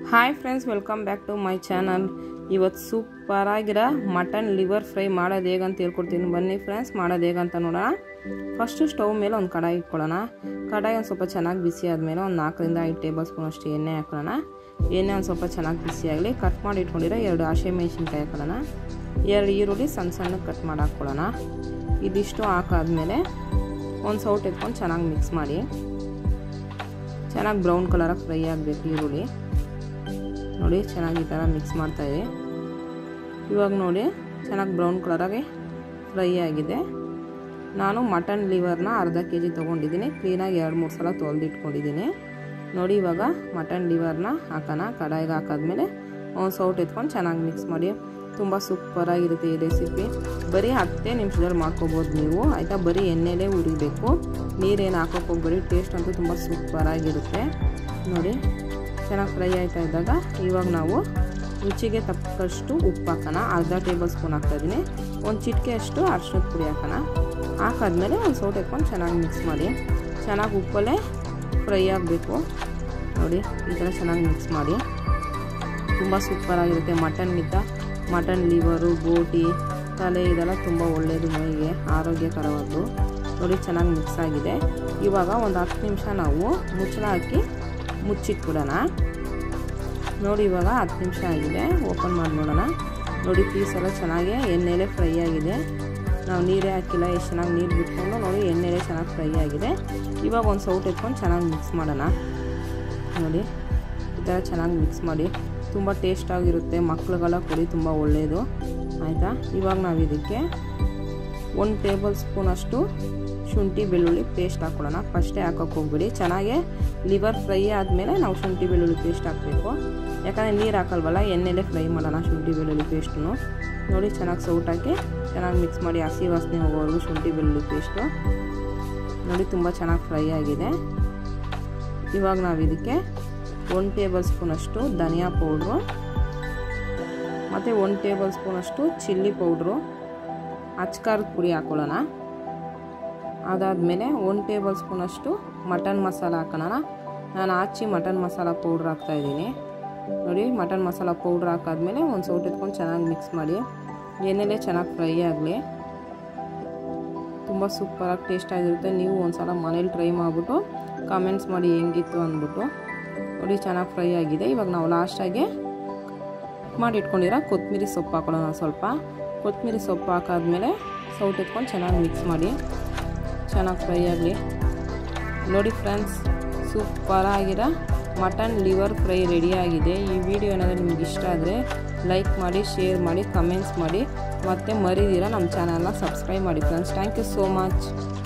hi friends welcome back to my channel ಇವತ್ತು ಸೂಪರಾಗಿರೋ mutton liver fry ಮಾಡೋದು ಹೇಗಂತ ಹೇಳ್ಕೊಡ್ತೀನಿ ಬನ್ನಿ ಫ್ರೆಂಡ್ಸ್ ಮಾಡೋದು ಹೇಗಂತ ನೋಡೋಣ ಫಸ್ಟು ಸ್ಟವ್ ಮೇಲೆ ಒಂದು ಕಡಾಯಿ ಇಟ್ಕೊಳ್ಳೋಣ ಕಡಾಯಿ ಒಂದು ಸ್ವಲ್ಪ ಚೆನ್ನಾಗಿ ಬಿಸಿ ಆದಮೇಲೆ ಒಂದು ನಾಲ್ಕರಿಂದ ಐದು ಟೇಬಲ್ ಸ್ಪೂನ್ ಅಷ್ಟು ಎಣ್ಣೆ ಹಾಕೊಳ್ಳೋಣ ಎಣ್ಣೆ ಒಂದು ಸ್ವಲ್ಪ ಚೆನ್ನಾಗಿ ಬಿಸಿ ಆಗಲಿ ಕಟ್ ಮಾಡಿ ಇಟ್ಕೊಂಡಿರೋ ಎರಡು ಹಸೆ ಮೆಣಸಿನ್ಕಾಯಿ ಹಾಕೊಳ್ಳೋಣ ಎರಡು ಈರುಳ್ಳಿ ಸಣ್ಣ ಸಣ್ಣ ಕಟ್ ಮಾಡಿ ಹಾಕ್ಕೊಳ್ಳೋಣ ಇದಿಷ್ಟು ಹಾಕಾದ್ಮೇಲೆ ಒಂದು ಸೌಟ್ ಎತ್ಕೊಂಡು ಚೆನ್ನಾಗಿ ಮಿಕ್ಸ್ ಮಾಡಿ ಚೆನ್ನಾಗಿ ಬ್ರೌನ್ ಕಲರಾಗಿ ಫ್ರೈ ಆಗಬೇಕು ಈರುಳ್ಳಿ ನೋಡಿ ಚೆನ್ನಾಗಿ ಈ ಥರ ಮಿಕ್ಸ್ ಮಾಡ್ತಾಯಿದೆ ಇವಾಗ ನೋಡಿ ಚೆನ್ನಾಗಿ ಬ್ರೌನ್ ಕಲರಾಗಿ ಫ್ರೈ ಆಗಿದೆ ನಾನು ಮಟನ್ ಲಿವರ್ನ ಅರ್ಧ ಕೆ ಜಿ ತೊಗೊಂಡಿದ್ದೀನಿ ಕ್ಲೀನಾಗಿ ಎರಡು ಮೂರು ಸಲ ತೊಳೆದಿಟ್ಕೊಂಡಿದ್ದೀನಿ ನೋಡಿ ಇವಾಗ ಮಟನ್ ಲಿವರ್ನ ಹಾಕೋಣ ಕಡಾಯಿಗೆ ಹಾಕಾದ್ಮೇಲೆ ಒಂದು ಸೌಟ್ ಎತ್ಕೊಂಡು ಚೆನ್ನಾಗಿ ಮಿಕ್ಸ್ ಮಾಡಿ ತುಂಬ ಸೂಪರಾಗಿರುತ್ತೆ ಈ ರೆಸಿಪಿ ಬರೀ ಹತ್ತೇ ನಿಮಿಷದಲ್ಲಿ ಮಾಡ್ಕೋಬೋದು ನೀವು ಆಯಿತಾ ಬರೀ ಎಣ್ಣೆಲೇ ಉರಿಬೇಕು ನೀರೇನು ಹಾಕೋಕೆ ಹೋಗ್ಬೇಡಿ ಟೇಸ್ಟ್ ಅಂತೂ ತುಂಬ ಸೂಪರಾಗಿರುತ್ತೆ ನೋಡಿ ಚೆನ್ನಾಗಿ ಫ್ರೈ ಆಯ್ತಾ ಇದ್ದಾಗ ಇವಾಗ ನಾವು ರುಚಿಗೆ ತಕ್ಕಷ್ಟು ಉಪ್ಪು ಹಾಕೋಣ ಅರ್ಧ ಟೇಬಲ್ ಸ್ಪೂನ್ ಹಾಕ್ತಾಯಿದ್ದೀನಿ ಒಂದು ಚಿಟಿಕೆ ಅಷ್ಟು ಅರ್ಶಿನದ ಪುಡಿ ಹಾಕೋಣ ಹಾಕಾದ್ಮೇಲೆ ಒಂದು ಸೌಟ್ ಎತ್ಕೊಂಡು ಚೆನ್ನಾಗಿ ಮಿಕ್ಸ್ ಮಾಡಿ ಚೆನ್ನಾಗಿ ಉಪ್ಪಲ್ಲೇ ಫ್ರೈ ಆಗಬೇಕು ನೋಡಿ ಈ ಥರ ಚೆನ್ನಾಗಿ ಮಿಕ್ಸ್ ಮಾಡಿ ತುಂಬ ಸೂಪರಾಗಿರುತ್ತೆ ಮಟನ್ಗಿಂತ ಮಟನ್ ಲಿವರು ಬೋಟಿ ತಲೆ ಇದೆಲ್ಲ ತುಂಬ ಒಳ್ಳೆಯದು ಮೈಗೆ ಆರೋಗ್ಯಕರವಾದ್ದು ನೋಡಿ ಚೆನ್ನಾಗಿ ಮಿಕ್ಸ್ ಆಗಿದೆ ಇವಾಗ ಒಂದು ಹತ್ತು ನಿಮಿಷ ನಾವು ಮುಚ್ಚಳ ಹಾಕಿ ಮುಚ್ಚಿಟ್ಬಿಡೋಣ ನೋಡಿ ಇವಾಗ ಹತ್ತು ನಿಮಿಷ ಆಗಿದೆ ಓಪನ್ ಮಾಡಿ ನೋಡೋಣ ನೋಡಿ ಪೀಸ್ ಎಲ್ಲ ಚೆನ್ನಾಗಿ ಎಣ್ಣೆಲೇ ಫ್ರೈ ಆಗಿದೆ ನಾವು ನೀರೇ ಹಾಕಿಲ್ಲ ಎಷ್ಟು ಚೆನ್ನಾಗಿ ನೀರು ಬಿಟ್ಕೊಂಡು ನೋಡಿ ಎಣ್ಣೆಲೇ ಚೆನ್ನಾಗಿ ಫ್ರೈ ಆಗಿದೆ ಇವಾಗ ಒಂದು ಸೌಟ್ ಎತ್ಕೊಂಡು ಚೆನ್ನಾಗಿ ಮಿಕ್ಸ್ ಮಾಡೋಣ ನೋಡಿ ಈ ಥರ ಚೆನ್ನಾಗಿ ಮಿಕ್ಸ್ ಮಾಡಿ ತುಂಬ ಟೇಸ್ಟಾಗಿರುತ್ತೆ ಮಕ್ಳುಗಳ ಕೊಡಿ ತುಂಬ ಒಳ್ಳೆಯದು ಆಯಿತಾ ಇವಾಗ ನಾವು ಇದಕ್ಕೆ ಒಂದು ಟೇಬಲ್ ಸ್ಪೂನಷ್ಟು ಶುಂಠಿ ಬೆಳ್ಳುಳ್ಳಿ ಪೇಸ್ಟ್ ಹಾಕ್ಕೊಳ್ಳೋಣ ಫಸ್ಟೇ ಹಾಕೋಕೆ ಹೋಗ್ಬಿಡಿ ಚೆನ್ನಾಗೆ ಲಿವರ್ ಫ್ರೈ ಆದಮೇಲೆ ನಾವು ಶುಂಠಿ ಬೆಳ್ಳುಳ್ಳಿ ಪೇಸ್ಟ್ ಹಾಕಬೇಕು ಯಾಕಂದರೆ ನೀರು ಹಾಕಲ್ವಲ್ಲ ಎಣ್ಣೆಲೇ ಫ್ರೈ ಮಾಡೋಣ ಶುಂಠಿ ಬೆಳ್ಳುಳ್ಳಿ ಪೇಸ್ಟನ್ನು ನೋಡಿ ಚೆನ್ನಾಗಿ ಸೌಟ್ ಹಾಕಿ ಚೆನ್ನಾಗಿ ಮಿಕ್ಸ್ ಮಾಡಿ ಹಸಿ ವಾಸನೆ ಹೋಗೋವರೆಗೂ ಶುಂಠಿ ಬೆಳ್ಳುಳ್ಳಿ ಪೇಸ್ಟು ನೋಡಿ ತುಂಬ ಚೆನ್ನಾಗಿ ಫ್ರೈ ಆಗಿದೆ ಇವಾಗ ನಾವು ಇದಕ್ಕೆ ಒಂದು ಟೇಬಲ್ ಸ್ಪೂನಷ್ಟು ಧನಿಯಾ ಪೌಡ್ರು ಮತ್ತು ಒಂದು ಟೇಬಲ್ ಸ್ಪೂನಷ್ಟು ಚಿಲ್ಲಿ ಪೌಡ್ರು ಅಚ್ಕಾರದ ಪುಡಿ ಹಾಕೊಳ್ಳೋಣ ಅದಾದಮೇಲೆ ಒಂದು ಟೇಬಲ್ ಸ್ಪೂನಷ್ಟು ಮಟನ್ ಮಸಾಲ ಹಾಕೋಣ ನಾನು ಆಚಿ ಮಟನ್ ಮಸಾಲ ಪೌಡ್ರ್ ಹಾಕ್ತಾಯಿದ್ದೀನಿ ನೋಡಿ ಮಟನ್ ಮಸಾಲ ಪೌಡ್ರ್ ಹಾಕಾದ್ಮೇಲೆ ಒಂದು ಸೌಟ್ ಎತ್ಕೊಂಡು ಚೆನ್ನಾಗಿ ಮಿಕ್ಸ್ ಮಾಡಿ ಎಣ್ಣೆಲೇ ಚೆನ್ನಾಗಿ ಫ್ರೈ ಆಗಲಿ ತುಂಬ ಸೂಪರಾಗಿ ಟೇಸ್ಟಾಗಿರುತ್ತೆ ನೀವು ಒಂದು ಸಲ ಮನೇಲಿ ಟ್ರೈ ಮಾಡಿಬಿಟ್ಟು ಕಮೆಂಟ್ಸ್ ಮಾಡಿ ಹೆಂಗಿತ್ತು ಅಂದ್ಬಿಟ್ಟು ನೋಡಿ ಚೆನ್ನಾಗಿ ಫ್ರೈ ಆಗಿದೆ ಇವಾಗ ನಾವು ಲಾಸ್ಟಾಗೆ ಮಾಡಿ ಇಟ್ಕೊಂಡಿರೋ ಕೊತ್ತಂಬರಿ ಸೊಪ್ಪು ಹಾಕೊಳ್ಳೋಣ ಸ್ವಲ್ಪ ಕೊತ್ತಂಬರಿ ಸೊಪ್ಪು ಹಾಕಾದ್ಮೇಲೆ ಸೌಟ್ ಎತ್ಕೊಂಡು ಚೆನ್ನಾಗಿ ಮಿಕ್ಸ್ ಮಾಡಿ ಚೆನ್ನಾಗಿ ಫ್ರೈ ಆಗಲಿ ನೋಡಿ ಫ್ರೆಂಡ್ಸ್ ಸೂಪರಾಗಿರೋ ಮಟನ್ ಲಿವರ್ ಫ್ರೈ ರೆಡಿಯಾಗಿದೆ ಈ ವಿಡಿಯೋ ಏನಾದರೂ ನಿಮ್ಗೆ ಇಷ್ಟ ಆದರೆ ಲೈಕ್ ಮಾಡಿ ಶೇರ್ ಮಾಡಿ ಕಮೆಂಟ್ಸ್ ಮಾಡಿ ಮತ್ತು ಮರಿದಿರ ನಮ್ಮ ಚಾನಲ್ನ ಸಬ್ಸ್ಕ್ರೈಬ್ ಮಾಡಿ friends thank you so much